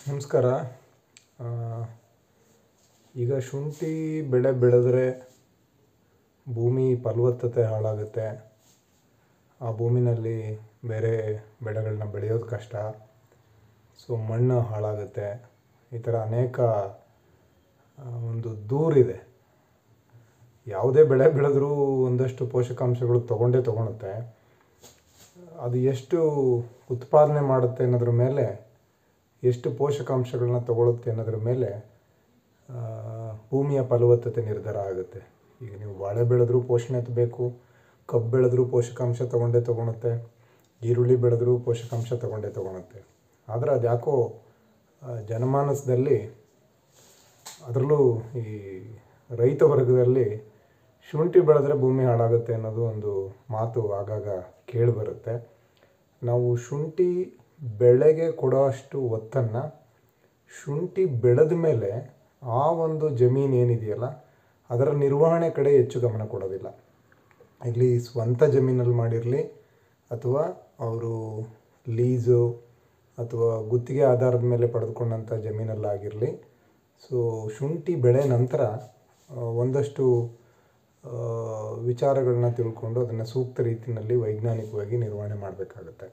ನಮಸ್ಕಾರ ಆ, ಈಗ ಶುಂಠಿ ಬೆಳೆ ಬೆಳೆದ್ರೆ ಭೂಮಿ ಫಲವತ್ತತೆ ಹಾಳಾಗುತ್ತೆ ಆ ಭೂಮಿನಲ್ಲಿ ಬೇರೆ ಬೆಳೆಗಳನ್ನ ಬೆಳೆಯೋದು ಕಷ್ಟ ಸೊ ಮಣ್ಣು ಹಾಳಾಗುತ್ತೆ ಈ ಥರ ಅನೇಕ ಆ, ಒಂದು ದೂರಿದೆ ಯಾವುದೇ ಬೆಳೆ ಬೆಳೆದ್ರೂ ಒಂದಷ್ಟು ಪೋಷಕಾಂಶಗಳು ತಗೊಂಡೇ ತಗೊಳುತ್ತೆ ಅದು ಎಷ್ಟು ಉತ್ಪಾದನೆ ಮಾಡುತ್ತೆ ಅನ್ನೋದ್ರ ಮೇಲೆ ಎಷ್ಟು ಪೋಷಕಾಂಶಗಳನ್ನ ತಗೊಳುತ್ತೆ ಅನ್ನೋದ್ರ ಮೇಲೆ ಆ, ಭೂಮಿಯ ಫಲವತ್ತತೆ ನಿರ್ಧಾರ ಆಗುತ್ತೆ ಈಗ ನೀವು ಬಾಳೆ ಬೆಳೆದ್ರೂ ಪೋಷಣೆ ಬೇಕು ಕಬ್ಬು ಬೆಳೆದ್ರೂ ಪೋಷಕಾಂಶ ತಗೊಂಡೇ ತಗೊಳುತ್ತೆ ಈರುಳ್ಳಿ ಬೆಳೆದ್ರೂ ಪೋಷಕಾಂಶ ತಗೊಂಡೇ ತಗೊಳುತ್ತೆ ಆದರೆ ಅದು ಯಾಕೋ ಆ, ಜನಮಾನಸದಲ್ಲಿ ಅದರಲ್ಲೂ ಈ ರೈತ ವರ್ಗದಲ್ಲಿ ಶುಂಠಿ ಬೆಳೆದ್ರೆ ಭೂಮಿ ಹಾಳಾಗುತ್ತೆ ಅನ್ನೋದು ಒಂದು ಮಾತು ಆಗಾಗ ಕೇಳಿಬರುತ್ತೆ ನಾವು ಶುಂಠಿ ಬೆಳೆಗೆ ಕೊಡೋ ಅಷ್ಟು ಒತ್ತನ್ನು ಶುಂಠಿ ಬೆಳೆದ ಮೇಲೆ ಆ ಒಂದು ಜಮೀನು ಏನಿದೆಯಲ್ಲ ಅದರ ನಿರ್ವಹಣೆ ಕಡೆ ಹೆಚ್ಚು ಗಮನ ಕೊಡೋದಿಲ್ಲ ಇಲ್ಲಿ ಸ್ವಂತ ಜಮೀನಲ್ಲಿ ಮಾಡಿರಲಿ ಅಥವಾ ಅವರು ಲೀಸು ಅಥವಾ ಗುತ್ತಿಗೆ ಆಧಾರದ ಮೇಲೆ ಪಡೆದುಕೊಂಡಂಥ ಜಮೀನಲ್ಲಾಗಿರಲಿ ಸೊ ಶುಂಠಿ ಬೆಳೆ ನಂತರ ಆ, ಒಂದಷ್ಟು ಆ, ವಿಚಾರಗಳನ್ನ ತಿಳ್ಕೊಂಡು ಅದನ್ನು ಸೂಕ್ತ ರೀತಿಯಲ್ಲಿ ವೈಜ್ಞಾನಿಕವಾಗಿ ನಿರ್ವಹಣೆ ಮಾಡಬೇಕಾಗುತ್ತೆ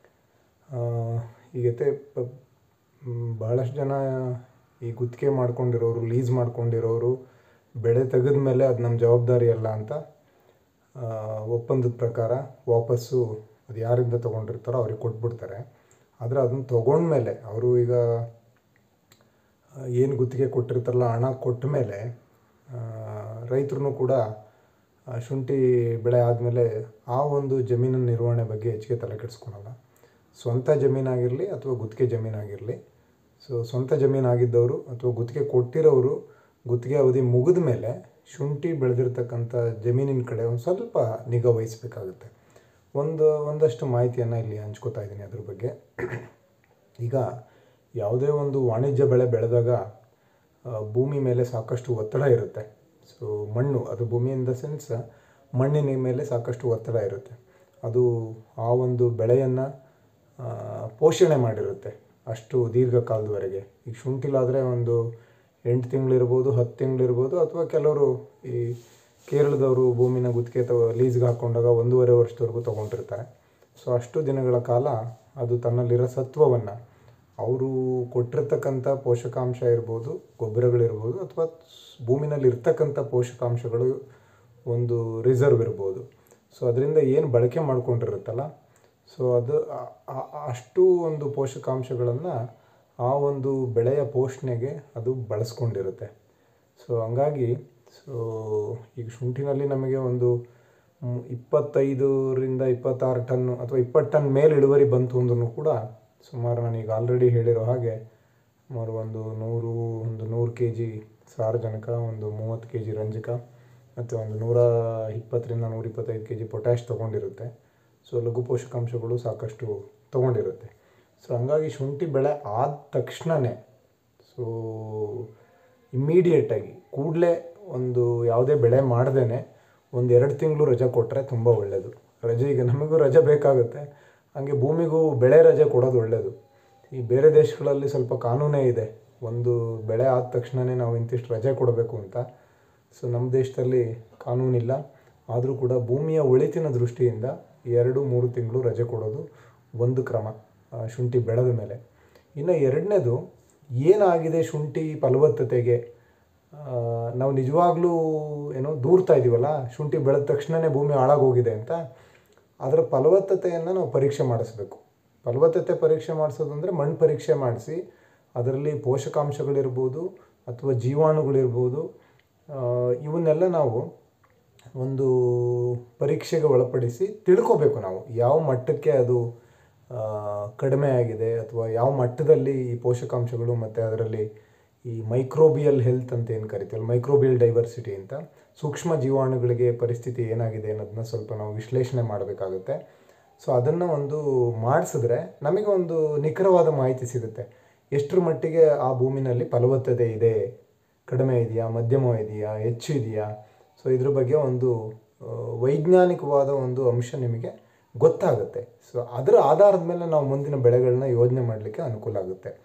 ಈಗತ್ತೆ ಪ- ಮ್, ಬಹಳಷ್ಟು ಜನ ಈ ಗುತ್ತಿಗೆ ಮಾಡ್ಕೊಂಡಿರೋರು ಲೀಸ್ ಮಾಡ್ಕೊಂಡಿರೋರು ಬೆಳೆ ತೆಗೆದ ಮೇಲೆ ಅದು ನಮ್ಮ ಜವಾಬ್ದಾರಿ ಅಲ್ಲ ಅಂತ ಆ, ಒಪ್ಪಂದದ ಪ್ರಕಾರ ವಾಪಸ್ಸು ಅದು ಯಾರಿಂದ ತೊಗೊಂಡಿರ್ತಾರೋ ಅವ್ರಿಗೆ ಕೊಟ್ಬಿಡ್ತಾರೆ ಆದರೆ ಅದನ್ನು ತೊಗೊಂಡ್ಮೇಲೆ ಅವರು ಈಗ ಏನು ಗುತ್ತಿಗೆ ಕೊಟ್ಟಿರ್ತಾರಲ್ಲ ಹಣ ಕೊಟ್ಟ ಮೇಲೆ ರೈತರು ಕೂಡ ಆ, ಶುಂಠಿ ಬೆಳೆ ಆದಮೇಲೆ ಆ ಒಂದು ಜಮೀನಿನ ನಿರ್ವಹಣೆ ಬಗ್ಗೆ ಹೆಚ್ಚಿಗೆ ತಲೆ ಕೆಡಿಸ್ಕೊಳಲ್ಲ ಸ್ವಂತ ಜಮೀನಾಗಿರಲಿ ಅಥವಾ ಗುತ್ತಿಗೆ ಜಮೀನಾಗಿರಲಿ ಸೊ ಸ್ವಂತ ಜಮೀನಾಗಿದ್ದವರು ಅಥವಾ ಗುತ್ತಿಗೆ ಕೊಟ್ಟಿರೋರು ಗುತ್ತಿಗೆ ಅವಧಿ ಮುಗಿದ ಮೇಲೆ ಶುಂಠಿ ಬೆಳೆದಿರ್ತಕ್ಕಂಥ ಜಮೀನಿನ ಕಡೆ ಒಂದು ಸ್ವಲ್ಪ ನಿಗಾ ವಹಿಸಬೇಕಾಗುತ್ತೆ ಒಂದು ಒಂದಷ್ಟು ಮಾಹಿತಿಯನ್ನು ಇಲ್ಲಿ ಹಂಚ್ಕೋತಾ ಇದ್ದೀನಿ ಅದ್ರ ಬಗ್ಗೆ ಈಗ ಯಾವುದೇ ಒಂದು ವಾಣಿಜ್ಯ ಬೆಳೆ ಬೆಳೆದಾಗ ಆ, ಭೂಮಿ ಮೇಲೆ ಸಾಕಷ್ಟು ಒತ್ತಡ ಇರುತ್ತೆ ಸೊ ಮಣ್ಣು ಅದು ಭೂಮಿ ಇನ್ ದ ಸೆನ್ಸ್ ಮಣ್ಣಿನ ಮೇಲೆ ಸಾಕಷ್ಟು ಒತ್ತಡ ಇರುತ್ತೆ ಅದು ಆ ಒಂದು ಬೆಳೆಯನ್ನು ಪೋಷಣೆ ಮಾಡಿರುತ್ತೆ ಅಷ್ಟು ದೀರ್ಘಕಾಲದವರೆಗೆ ಈಗ ಶುಂಠಿಲಾದರೆ ಒಂದು ಎಂಟು ತಿಂಗಳಿರ್ಬೋದು ಹತ್ತು ತಿಂಗಳಿರ್ಬೋದು ಅಥವಾ ಕೆಲವರು ಈ ಕೇರಳದವರು ಭೂಮಿನ ಗುತ್ತಿಗೆ ತಗೋ ಲೀಸ್ಗೆ ಹಾಕ್ಕೊಂಡಾಗ ಒಂದೂವರೆ ವರ್ಷದವರೆಗೂ ತೊಗೊಂಡಿರ್ತಾರೆ ಸೊ ಅಷ್ಟು ದಿನಗಳ ಕಾಲ ಅದು ತನ್ನಲ್ಲಿರೋ ಸತ್ವವನ್ನು ಅವರು ಕೊಟ್ಟಿರ್ತಕ್ಕಂಥ ಪೋಷಕಾಂಶ ಇರ್ಬೋದು ಗೊಬ್ಬರಗಳಿರ್ಬೋದು ಅಥವಾ ಭೂಮಿನಲ್ಲಿ ಇರ್ತಕ್ಕಂಥ ಪೋಷಕಾಂಶಗಳು ಒಂದು ರಿಸರ್ವ್ ಇರ್ಬೋದು ಸೊ ಅದರಿಂದ ಏನು ಬಳಕೆ ಮಾಡ್ಕೊಂಡಿರುತ್ತಲ್ಲ ಸೊ ಅದು ಆ- ಆ- ಅಷ್ಟು ಒಂದು ಪೋಷಕಾಂಶಗಳನ್ನು ಆ ಒಂದು ಬೆಳೆಯ ಪೋಷಣೆಗೆ ಅದು ಬಳಸ್ಕೊಂಡಿರುತ್ತೆ ಸೊ ಹಂಗಾಗಿ ಸೊ ಈಗ ಶುಂಠಿನಲ್ಲಿ ನಮಗೆ ಒಂದು ಮ್, ಇಪ್ಪತ್ತೈದರಿಂದ ಇಪ್ಪತ್ತಾರು ಟನ್ ಅಥವಾ ಇಪ್ಪತ್ತು ಟನ್ ಮೇಲೆ ಇಳುವರಿ ಬಂತು ಅಂದ್ರೂ ಕೂಡ ಸುಮಾರು ನಾನೀಗ ಆಲ್ರೆಡಿ ಹೇಳಿರೋ ಹಾಗೆ ಸುಮಾರು ಒಂದು ನೂರು ಒಂದು ನೂರು ಕೆ ಜಿ ಸಾರಜನಕ ಒಂದು ಮೂವತ್ತು ಕೆ ಜಿ ರಂಜಕ ಮತ್ತು ಒಂದು ನೂರ ಇಪ್ಪತ್ತರಿಂದ ನೂರ ಇಪ್ಪತ್ತೈದು ಕೆ ಜಿ ಪೊಟ್ಯಾಶ್ ತೊಗೊಂಡಿರುತ್ತೆ ಸೊ ಲಘು ಪೋಷಕಾಂಶಗಳು ಸಾಕಷ್ಟು ತೊಗೊಂಡಿರುತ್ತೆ ಸೊ ಹಂಗಾಗಿ ಶುಂಠಿ ಬೆಳೆ ಆದ ತಕ್ಷಣವೇ ಸೊ ಇಮ್ಮಿಡಿಯೇಟಾಗಿ ಕೂಡಲೇ ಒಂದು ಯಾವುದೇ ಬೆಳೆ ಮಾಡ್ದೇ ಒಂದು ಎರಡು ತಿಂಗಳು ರಜೆ ಕೊಟ್ಟರೆ ತುಂಬ ಒಳ್ಳೆಯದು ರಜೆ ಈಗ ನಮಗೂ ರಜೆ ಬೇಕಾಗುತ್ತೆ ಹಾಗೆ ಭೂಮಿಗೂ ಬೆಳೆ ರಜೆ ಕೊಡೋದು ಒಳ್ಳೆಯದು ಈ ಬೇರೆ ದೇಶಗಳಲ್ಲಿ ಸ್ವಲ್ಪ ಕಾನೂನೇ ಇದೆ ಒಂದು ಬೆಳೆ ಆದ ತಕ್ಷಣವೇ ನಾವು ಇಂತಿಷ್ಟು ರಜೆ ಕೊಡಬೇಕು ಅಂತ ಸೊ ನಮ್ಮ ದೇಶದಲ್ಲಿ ಕಾನೂನಿಲ್ಲ ಆದರೂ ಕೂಡ ಭೂಮಿಯ ಒಳಿತಿನ ದೃಷ್ಟಿಯಿಂದ ಎರಡು ಮೂರು ತಿಂಗಳು ರಜೆ ಕೊಡೋದು ಒಂದು ಕ್ರಮ ಆ, ಶುಂಠಿ ಬೆಳೆದ ಮೇಲೆ ಇನ್ನು ಎರಡನೇದು ಏನಾಗಿದೆ ಶುಂಠಿ ಫಲವತ್ತತೆಗೆ ಆ, ನಾವು ನಿಜವಾಗ್ಲೂ ಏನೋ ದೂರ್ತಾ ಇದ್ದೀವಲ್ಲ ಶುಂಠಿ ಬೆಳೆದ ತಕ್ಷಣವೇ ಭೂಮಿ ಹಾಳಾಗೋಗಿದೆ ಅಂತ ಅದರ ಫಲವತ್ತತೆಯನ್ನು ನಾವು ಪರೀಕ್ಷೆ ಮಾಡಿಸ್ಬೇಕು ಫಲವತ್ತತೆ ಪರೀಕ್ಷೆ ಮಾಡಿಸೋದು ಅಂದರೆ ಮಣ್ಣು ಪರೀಕ್ಷೆ ಮಾಡಿಸಿ ಅದರಲ್ಲಿ ಪೋಷಕಾಂಶಗಳಿರ್ಬೋದು ಅಥವಾ ಜೀವಾಣುಗಳಿರ್ಬೋದು ಆ, ಇವನ್ನೆಲ್ಲ ನಾವು ಒಂದು ಪರೀಕ್ಷೆಗೆ ಒಳಪಡಿಸಿ ತಿಳ್ಕೊಬೇಕು ನಾವು ಯಾವ ಮಟ್ಟಕ್ಕೆ ಅದು ಆ, ಕಡಿಮೆ ಆಗಿದೆ ಅಥವಾ ಯಾವ ಮಟ್ಟದಲ್ಲಿ ಈ ಪೋಷಕಾಂಶಗಳು ಮತ್ತು ಅದರಲ್ಲಿ ಈ ಮೈಕ್ರೋಬಿಯಲ್ ಹೆಲ್ತ್ ಅಂತ ಏನು ಕರಿತೀವಲ್ಲ ಮೈಕ್ರೋಬಿಯಲ್ ಡೈವರ್ಸಿಟಿ ಅಂತ ಸೂಕ್ಷ್ಮ ಜೀವಾಣುಗಳಿಗೆ ಪರಿಸ್ಥಿತಿ ಏನಾಗಿದೆ ಅನ್ನೋದನ್ನ ಸ್ವಲ್ಪ ನಾವು ವಿಶ್ಲೇಷಣೆ ಮಾಡಬೇಕಾಗುತ್ತೆ ಸೊ ಅದನ್ನು ಒಂದು ಮಾಡಿಸಿದ್ರೆ ನಮಗೆ ಒಂದು ನಿಖರವಾದ ಮಾಹಿತಿ ಸಿಗುತ್ತೆ ಎಷ್ಟರ ಮಟ್ಟಿಗೆ ಆ ಭೂಮಿನಲ್ಲಿ ಫಲವತ್ತತೆ ಇದೆ ಕಡಿಮೆ ಇದೆಯಾ ಮಧ್ಯಮ ಇದೆಯಾ ಹೆಚ್ಚು ಇದೆಯಾ ಸೊ ಇದ್ರ ಬಗ್ಗೆ ಒಂದು ಆ, ವೈಜ್ಞಾನಿಕವಾದ ಒಂದು ಅಂಶ ನಿಮಗೆ ಗೊತ್ತಾಗುತ್ತೆ ಸೊ ಅದರ ಆಧಾರದ ಮೇಲೆ ನಾವು ಮುಂದಿನ ಬೆಳೆಗಳನ್ನ ಯೋಜನೆ ಮಾಡಲಿಕ್ಕೆ ಅನುಕೂಲ ಆಗುತ್ತೆ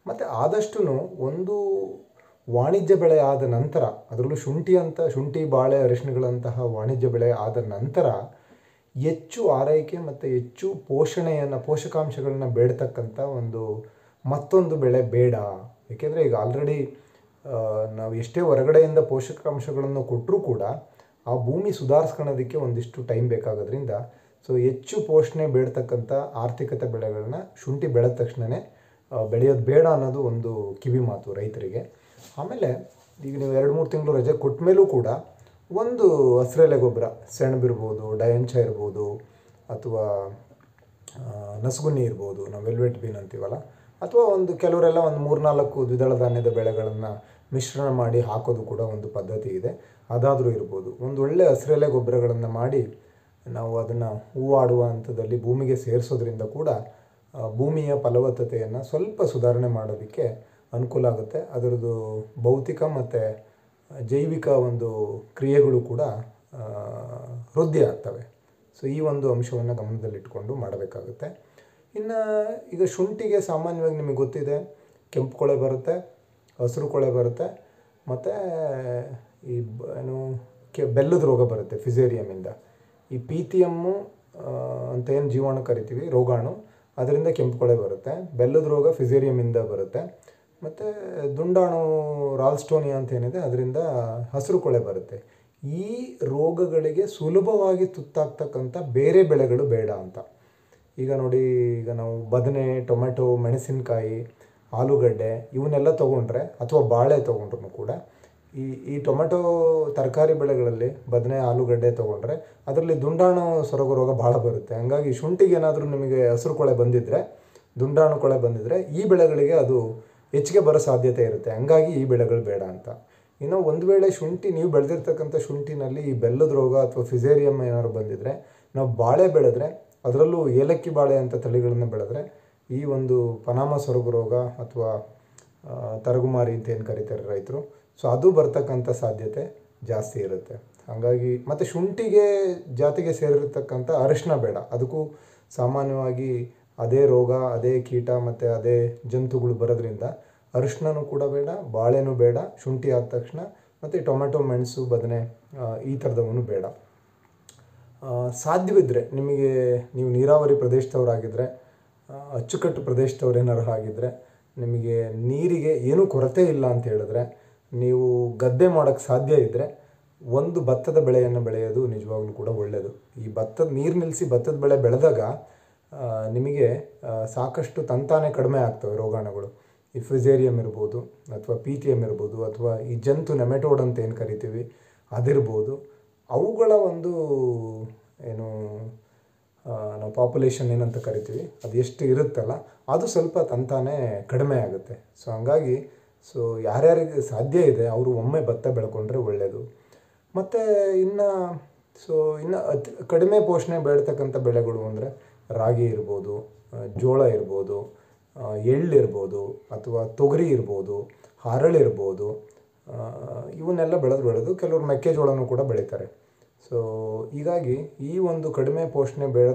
ಮತ್ತು ಆದಷ್ಟು ಒಂದು ವಾಣಿಜ್ಯ ಬೆಳೆ ಆದ ನಂತರ ಅದರಲ್ಲೂ ಶುಂಠಿ ಅಂತ ಶುಂಠಿ ಬಾಳೆ ಅರಿಶಿಣಗಳಂತಹ ವಾಣಿಜ್ಯ ಬೆಳೆ ಆದ ನಂತರ ಹೆಚ್ಚು ಆರೈಕೆ ಮತ್ತು ಹೆಚ್ಚು ಪೋಷಣೆಯನ್ನು ಪೋಷಕಾಂಶಗಳನ್ನ ಬೇಡ್ತಕ್ಕಂಥ ಒಂದು ಮತ್ತೊಂದು ಬೆಳೆ ಬೇಡ ಏಕೆಂದರೆ ಈಗ ಆಲ್ರೆಡಿ ನಾವು ಎಷ್ಟೇ ಹೊರಗಡೆಯಿಂದ ಪೋಷಕಾಂಶಗಳನ್ನು ಕೊಟ್ಟರೂ ಕೂಡ ಆ ಭೂಮಿ ಸುಧಾರಿಸ್ಕೊಳ್ಳೋದಕ್ಕೆ ಒಂದಿಷ್ಟು ಟೈಮ್ ಬೇಕಾಗೋದ್ರಿಂದ ಸೊ ಹೆಚ್ಚು ಪೋಷಣೆ ಬೇಡ್ತಕ್ಕಂಥ ಆರ್ಥಿಕತೆ ಬೆಳೆಗಳನ್ನ ಶುಂಠಿ ಬೆಳೆದ ತಕ್ಷಣವೇ ಬೆಳೆಯೋದು ಬೇಡ ಅನ್ನೋದು ಒಂದು ಕಿವಿ ಮಾತು ರೈತರಿಗೆ ಆಮೇಲೆ ಈಗ ನೀವು ಎರಡು ಮೂರು ತಿಂಗಳು ರಜೆ ಕೊಟ್ಟ ಮೇಲೂ ಕೂಡ ಒಂದು ಹಸಿರೆಲೆ ಗೊಬ್ಬರ ಸೆಣಬಿರ್ಬೋದು ಡಯಂಚ ಇರ್ಬೋದು ಅಥವಾ ಆ, ನಸುಗುನ್ನಿ ಇರ್ಬೋದು ನಾವು ವೆಲ್ವೆಟ್ ಬೀನ್ ಅಂತೀವಲ್ಲ ಅಥವಾ ಒಂದು ಕೆಲವರೆಲ್ಲ ಒಂದು ಮೂರ್ನಾಲ್ಕು ದ್ವಿದಳ ಧಾನ್ಯದ ಬೆಳೆಗಳನ್ನು ಮಿಶ್ರಣ ಮಾಡಿ ಹಾಕೋದು ಕೂಡ ಒಂದು ಪದ್ಧತಿ ಇದೆ ಅದಾದರೂ ಇರ್ಬೋದು ಒಂದು ಒಳ್ಳೆ ಹಸಿರೆಲೆ ಗೊಬ್ಬರಗಳನ್ನು ಮಾಡಿ ನಾವು ಅದನ್ನು ಹೂವಾಡುವ ಹಂತದಲ್ಲಿ ಭೂಮಿಗೆ ಸೇರಿಸೋದ್ರಿಂದ ಕೂಡ ಆ, ಭೂಮಿಯ ಫಲವತ್ತತೆಯನ್ನು ಸ್ವಲ್ಪ ಸುಧಾರಣೆ ಮಾಡೋದಕ್ಕೆ ಅನುಕೂಲ ಆಗುತ್ತೆ ಅದರದ್ದು ಭೌತಿಕ ಮತ್ತು ಜೈವಿಕ ಒಂದು ಕ್ರಿಯೆಗಳು ಕೂಡ ಆ, ವೃದ್ಧಿ ಆಗ್ತವೆ ಸೊ ಈ ಒಂದು ಅಂಶವನ್ನು ಗಮನದಲ್ಲಿಟ್ಕೊಂಡು ಮಾಡಬೇಕಾಗುತ್ತೆ ಇನ್ನು ಈಗ ಶುಂಠಿಗೆ ಸಾಮಾನ್ಯವಾಗಿ ನಿಮಗೆ ಗೊತ್ತಿದೆ ಕೆಂಪು ಕೊಳೆ ಬರುತ್ತೆ ಹಸಿರು ಕೊಳೆ ಬರುತ್ತೆ ಮತ್ತು ಈ ಬ- ಏನು ಕೆ ಬೆಲ್ಲದ ರೋಗ ಬರುತ್ತೆ ಫಿಸೇರಿಯಮಿಂದ ಈ ಪಿ ತಿ ಎಮ್ಮು ಅಂತ ಏನು ಜೀವಾಣು ಕರಿತೀವಿ ರೋಗಾಣು ಅದರಿಂದ ಕೆಂಪು ಕೊಳೆ ಬರುತ್ತೆ ಬೆಲ್ಲದ ರೋಗ ಫಿಸೇರಿಯಮಿಂದ ಬರುತ್ತೆ ಮತ್ತು ದುಂಡಾಣು ರಾಲ್ಸ್ಟೋನಿಯಾ ಅಂತ ಏನಿದೆ ಅದರಿಂದ ಹಸಿರು ಕೊಳೆ ಬರುತ್ತೆ ಈ ರೋಗಗಳಿಗೆ ಸುಲಭವಾಗಿ ತುತ್ತಾಗ್ತಕ್ಕಂಥ ಬೇರೆ ಬೆಳೆಗಳು ಬೇಡ ಅಂತ ಈಗ ನೋಡಿ ಈಗ ನಾವು ಬದನೆ ಟೊಮೆಟೊ ಮೆಣಸಿನಕಾಯಿ ಆಲೂಗಡ್ಡೆ ಇವನ್ನೆಲ್ಲ ತೊಗೊಂಡ್ರೆ ಅಥವಾ ಬಾಳೆ ತೊಗೊಂಡ್ರು ಕೂಡ ಈ ಈ ಟೊಮೆಟೊ ತರಕಾರಿ ಬೆಳೆಗಳಲ್ಲಿ ಬದನೆ ಆಲೂಗಡ್ಡೆ ತೊಗೊಂಡ್ರೆ ಅದರಲ್ಲಿ ದುಂಡಾಣು ಸೊರಗು ರೋಗ ಭಾಳ ಬರುತ್ತೆ ಹಂಗಾಗಿ ಶುಂಠಿಗೆ ಏನಾದರೂ ನಿಮಗೆ ಹಸಿರು ಕೊಳೆ ಬಂದಿದ್ದರೆ ದುಂಡಾಣು ಕೊಳೆ ಬಂದಿದ್ದರೆ ಈ ಬೆಳೆಗಳಿಗೆ ಅದು ಹೆಚ್ಚಿಗೆ ಬರೋ ಸಾಧ್ಯತೆ ಇರುತ್ತೆ ಹಂಗಾಗಿ ಈ ಬೆಳೆಗಳು ಬೇಡ ಅಂತ ಇನ್ನು ಒಂದು ವೇಳೆ ಶುಂಠಿ ನೀವು ಬೆಳೆದಿರ್ತಕ್ಕಂಥ ಶುಂಠಿನಲ್ಲಿ ಈ ಬೆಲ್ಲದ ರೋಗ ಅಥವಾ ಫಿಸೇರಿಯಮ್ ಏನಾದ್ರು ಬಂದಿದ್ರೆ ನಾವು ಬಾಳೆ ಬೆಳೆದ್ರೆ ಅದರಲ್ಲೂ ಏಲಕ್ಕಿ ಬಾಳೆ ಅಂತ ತಳಿಗಳನ್ನು ಬೆಳೆದ್ರೆ ಈ ಒಂದು ಪನಾಮ ಸೊರಗು ರೋಗ ಅಥವಾ ಆ, ತರಗುಮಾರಿ ಅಂತ ಏನು ಕರೀತಾರೆ ರೈತರು ಸೊ ಅದು ಬರ್ತಕ್ಕಂಥ ಸಾಧ್ಯತೆ ಜಾಸ್ತಿ ಇರುತ್ತೆ ಹಾಗಾಗಿ ಮತ್ತು ಶುಂಠಿಗೆ ಜಾತಿಗೆ ಸೇರಿರ್ತಕ್ಕಂಥ ಅರಿಶಿನ ಬೇಡ ಅದಕ್ಕೂ ಸಾಮಾನ್ಯವಾಗಿ ಅದೇ ರೋಗ ಅದೇ ಕೀಟ ಮತ್ತು ಅದೇ ಜಂತುಗಳು ಬರೋದ್ರಿಂದ ಅರಿಶಿನೂ ಕೂಡ ಬೇಡ ಬಾಳೆನೂ ಬೇಡ ಶುಂಠಿ ಆದ ತಕ್ಷಣ ಮತ್ತು ಟೊಮೆಟೊ ಮೆಣಸು ಬದನೆ ಆ, ಈ ಥರದವನು ಬೇಡ ಆ, ಸಾಧ್ಯವಿದ್ದರೆ ನಿಮಗೆ ನೀವು ನೀರಾವರಿ ಪ್ರದೇಶದವರಾಗಿದ್ದರೆ ಆ, ಅಚ್ಚುಕಟ್ಟು ಪ್ರದೇಶದವ್ರು ಏನಾರು ಆಗಿದ್ದರೆ ನಿಮಗೆ ನೀರಿಗೆ ಏನೂ ಕೊರತೆ ಇಲ್ಲ ಅಂತ ಹೇಳಿದ್ರೆ ನೀವು ಗದ್ದೆ ಮಾಡೋಕ್ಕೆ ಸಾಧ್ಯ ಇದ್ದರೆ ಒಂದು ಭತ್ತದ ಬೆಳೆಯನ್ನು ಬೆಳೆಯೋದು ನಿಜವಾಗ್ಲೂ ಕೂಡ ಒಳ್ಳೆಯದು ಈ ಭತ್ತದ ನೀರು ನಿಲ್ಲಿಸಿ ಭತ್ತದ ಬೆಳೆ ಬೆಳೆದಾಗ ಆ, ನಿಮಗೆ ಆ, ಸಾಕಷ್ಟು ತಂತಾನೆ ಕಡಿಮೆ ಆಗ್ತವೆ ರೋಗಾಣುಗಳು ಈ ಫಿಸೇರಿಯಮ್ ಇರ್ಬೋದು ಅಥವಾ ಪಿ ಟಿ ಎಮ್ ಇರ್ಬೋದು ಅಥವಾ ಈ ಜಂತು ನೆಮೆಟೋಡ್ ಅಂತ ಏನು ಕರಿತೀವಿ ಅದಿರ್ಬೋದು ಅವುಗಳ ಒಂದು ಏನು ಆ, ನಾವು ಪಾಪ್ಯುಲೇಷನ್ ಏನಂತ ಕರಿತೀವಿ ಅದು ಎಷ್ಟು ಇರುತ್ತಲ್ಲ ಅದು ಸ್ವಲ್ಪ ತಂತಾನೆ ಕಡಿಮೆ ಆಗುತ್ತೆ ಸೊ ಹಂಗಾಗಿ ಸೊ ಯಾರ್ಯಾರಿಗೆ ಸಾಧ್ಯ ಇದೆ ಅವರು ಒಮ್ಮೆ ಭತ್ತ ಬೆಳ್ಕೊಂಡ್ರೆ ಒಳ್ಳೆಯದು ಮತ್ತು ಇನ್ನು ಸೊ ಇನ್ನು ಅತಿ ಕಡಿಮೆ ಪೋಷಣೆ ಬೇಡ್ತಕ್ಕಂಥ ಬೆಳೆಗಳು ಅಂದರೆ ರಾಗಿ ಇರ್ಬೋದು ಆ, ಜೋಳ ಇರ್ಬೋದು ಆ, ಎಳ್ಳಿರ್ಬೋದು ಅಥವಾ ತೊಗರಿ ಇರ್ಬೋದು ಹರಳಿರ್ಬೋದು ಆ, ಇವನ್ನೆಲ್ಲ ಬೆಳೆದು ಬೆಳೆದು ಕೆಲವರು ಮೆಕ್ಕೆಜೋಳನೂ ಕೂಡ ಬೆಳೀತಾರೆ ಸೊ ಹೀಗಾಗಿ ಈ ಒಂದು ಕಡಿಮೆ ಪೋಷಣೆ ಬೆಳೆ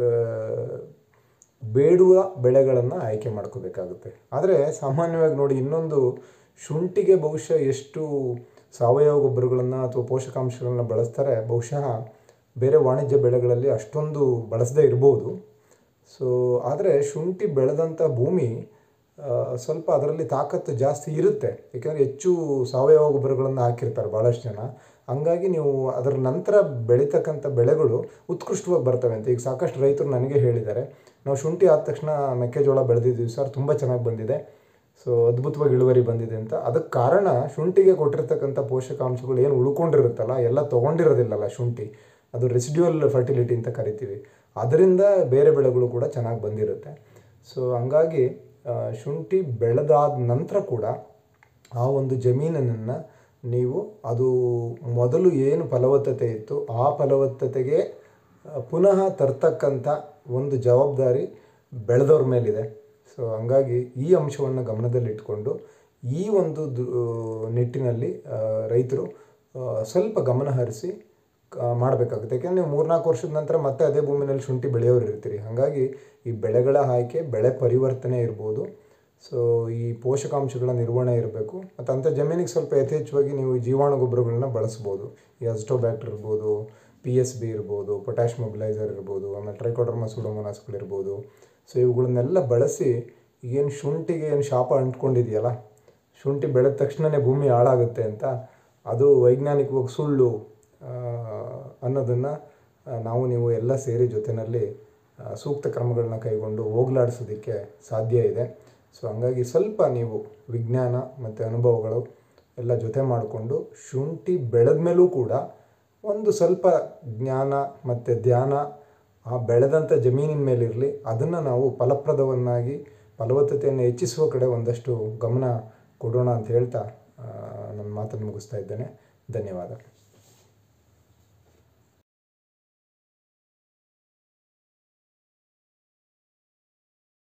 ಬೇಡುವ ಬೆಳೆಗಳನ್ನು ಆಯ್ಕೆ ಮಾಡ್ಕೋಬೇಕಾಗುತ್ತೆ ಆದರೆ ಸಾಮಾನ್ಯವಾಗಿ ನೋಡಿ ಇನ್ನೊಂದು ಶುಂಠಿಗೆ ಬಹುಶಃ ಎಷ್ಟು ಸಾವಯವ ಗೊಬ್ಬರಗಳನ್ನು ಅಥವಾ ಪೋಷಕಾಂಶಗಳನ್ನ ಬಳಸ್ತಾರೆ ಬಹುಶಃ ಬೇರೆ ವಾಣಿಜ್ಯ ಬೆಳೆಗಳಲ್ಲಿ ಅಷ್ಟೊಂದು ಬಳಸದೇ ಇರ್ಬೋದು ಸೊ ಆದರೆ ಶುಂಠಿ ಬೆಳೆದಂಥ ಭೂಮಿ ಆ, ಸ್ವಲ್ಪ ಅದರಲ್ಲಿ ತಾಕತ್ತು ಜಾಸ್ತಿ ಇರುತ್ತೆ ಏಕೆಂದರೆ ಹೆಚ್ಚು ಸಾವಯವ ಗೊಬ್ಬರಗಳನ್ನು ಹಾಕಿರ್ತಾರೆ ಭಾಳಷ್ಟು ಜನ ಹಂಗಾಗಿ ನೀವು ಅದರ ನಂತರ ಬೆಳೀತಕ್ಕಂಥ ಬೆಳೆಗಳು ಉತ್ಕೃಷ್ಟವಾಗಿ ಬರ್ತವೆ ಅಂತ ಈಗ ಸಾಕಷ್ಟು ರೈತರು ನನಗೆ ಹೇಳಿದ್ದಾರೆ ನಾವು ಶುಂಠಿ ಆದ ತಕ್ಷಣ ಮೆಕ್ಕೆಜೋಳ ಬೆಳೆದಿದ್ದೀವಿ ಸರ್ ತುಂಬ ಚೆನ್ನಾಗಿ ಬಂದಿದೆ ಸೊ ಅದ್ಭುತವಾಗಿ ಇಳುವರಿ ಬಂದಿದೆ ಅಂತ ಅದಕ್ಕೆ ಕಾರಣ ಶುಂಠಿಗೆ ಕೊಟ್ಟಿರ್ತಕ್ಕಂಥ ಪೋಷಕಾಂಶಗಳು ಏನು ಉಳ್ಕೊಂಡಿರುತ್ತಲ್ಲ ಎಲ್ಲ ತೊಗೊಂಡಿರೋದಿಲ್ಲಲ್ಲ ಶುಂಠಿ ಅದು ರೆಸಿಡ್ಯೂಯಲ್ ಫರ್ಟಿಲಿಟಿ ಅಂತ ಕರಿತೀವಿ ಅದರಿಂದ ಬೇರೆ ಬೆಳೆಗಳು ಕೂಡ ಚೆನ್ನಾಗಿ ಬಂದಿರುತ್ತೆ ಸೊ ಹಂಗಾಗಿ ಆ, ಶುಂಠಿ ಬೆಳೆದಾದ ನಂತರ ಕೂಡ ಆ ಒಂದು ಜಮೀನನ್ನು ನೀವು ಅದು ಮೊದಲು ಏನು ಫಲವತ್ತತೆ ಇತ್ತು ಆ ಫಲವತ್ತತೆಗೆ ಆ, ಪುನಃ ತರ್ತಕ್ಕಂಥ ಒಂದು ಜವಾಬ್ದಾರಿ ಬೆಳೆದವ್ರ ಮೇಲಿದೆ ಸೊ ಹಂಗಾಗಿ ಈ ಅಂಶವನ್ನು ಗಮನದಲ್ಲಿಟ್ಕೊಂಡು ಈ ಒಂದು ದು- ನಿಟ್ಟಿನಲ್ಲಿ ಆ, ರೈತರು ಆ, ಸ್ವಲ್ಪ ಗಮನ ಹರಿಸಿ ಮಾಡಬೇಕಾಗುತ್ತೆ ಯಾಕೆಂದರೆ ನೀವು ಮೂರ್ನಾಲ್ಕು ವರ್ಷದ ನಂತರ ಮತ್ತೆ ಅದೇ ಭೂಮಿನಲ್ಲಿ ಶುಂಠಿ ಬೆಳೆಯೋರು ಇರ್ತೀರಿ ಹಾಗಾಗಿ ಈ ಬೆಳೆಗಳ ಆಯ್ಕೆ ಬೆಳೆ ಪರಿವರ್ತನೆ ಇರ್ಬೋದು ಸೊ ಈ ಪೋಷಕಾಂಶಗಳ ನಿರ್ವಹಣೆ ಇರಬೇಕು ಮತ್ತು ಅಂಥ ಜಮೀನಿಗೆ ಸ್ವಲ್ಪ ಯಥೇಚ್ಛವಾಗಿ ನೀವು ಈ ಜೀವಾಣು ಗೊಬ್ಬರಗಳನ್ನ ಬಳಸ್ಬೋದು ಈ ಅಸ್ಟೋಬ್ಯಾಕ್ಟರ್ ಇರ್ಬೋದು ಪಿ ಎಸ್ ಬಿ ಇರ್ಬೋದು ಪೊಟ್ಯಾಶ್ ಮೊಬಿಲೈಸರ್ ಇರ್ಬೋದು ಆಮೇಲೆ ಟ್ರೈಕೋಡರ್ಮಾ ಸುಡೋಮೋನಾಸ್ಗಳಿರ್ಬೋದು ಸೊ ಇವುಗಳನ್ನೆಲ್ಲ ಬಳಸಿ ಏನು ಶುಂಠಿಗೆ ಏನು ಶಾಪ ಅಂಟ್ಕೊಂಡಿದೆಯಲ್ಲ ಶುಂಠಿ ಬೆಳೆದ ತಕ್ಷಣವೇ ಭೂಮಿ ಹಾಳಾಗುತ್ತೆ ಅಂತ ಅದು ವೈಜ್ಞಾನಿಕವಾಗಿ ಸುಳ್ಳು ಆ, ಅನ್ನೋದನ್ನು ನಾವು ನೀವು ಎಲ್ಲ ಸೇರಿ ಜೊತೆಯಲ್ಲಿ ಆ, ಸೂಕ್ತ ಕ್ರಮಗಳನ್ನ ಕೈಗೊಂಡು ಹೋಗ್ಲಾಡಿಸೋದಕ್ಕೆ ಸಾಧ್ಯ ಇದೆ ಸೊ ಹಂಗಾಗಿ ಸ್ವಲ್ಪ ನೀವು ವಿಜ್ಞಾನ ಮತ್ತು ಅನುಭವಗಳು ಎಲ್ಲ ಜೊತೆ ಮಾಡಿಕೊಂಡು ಶುಂಠಿ ಬೆಳೆದ ಮೇಲೂ ಕೂಡ ಒಂದು ಸ್ವಲ್ಪ ಜ್ಞಾನ ಮತ್ತು ಧ್ಯಾನ ಆ ಬೆಳೆದಂಥ ಜಮೀನಿನ ಮೇಲಿರಲಿ ಅದನ್ನು ನಾವು ಫಲಪ್ರದವನ್ನಾಗಿ ಫಲವತ್ತತೆಯನ್ನು ಹೆಚ್ಚಿಸುವ ಕಡೆ ಒಂದಷ್ಟು ಗಮನ ಕೊಡೋಣ ಅಂತ ಹೇಳ್ತಾ ಆ, ನನ್ನ ಮಾತನ್ನು ಮುಗಿಸ್ತಾ ಇದ್ದೇನೆ ಧನ್ಯವಾದ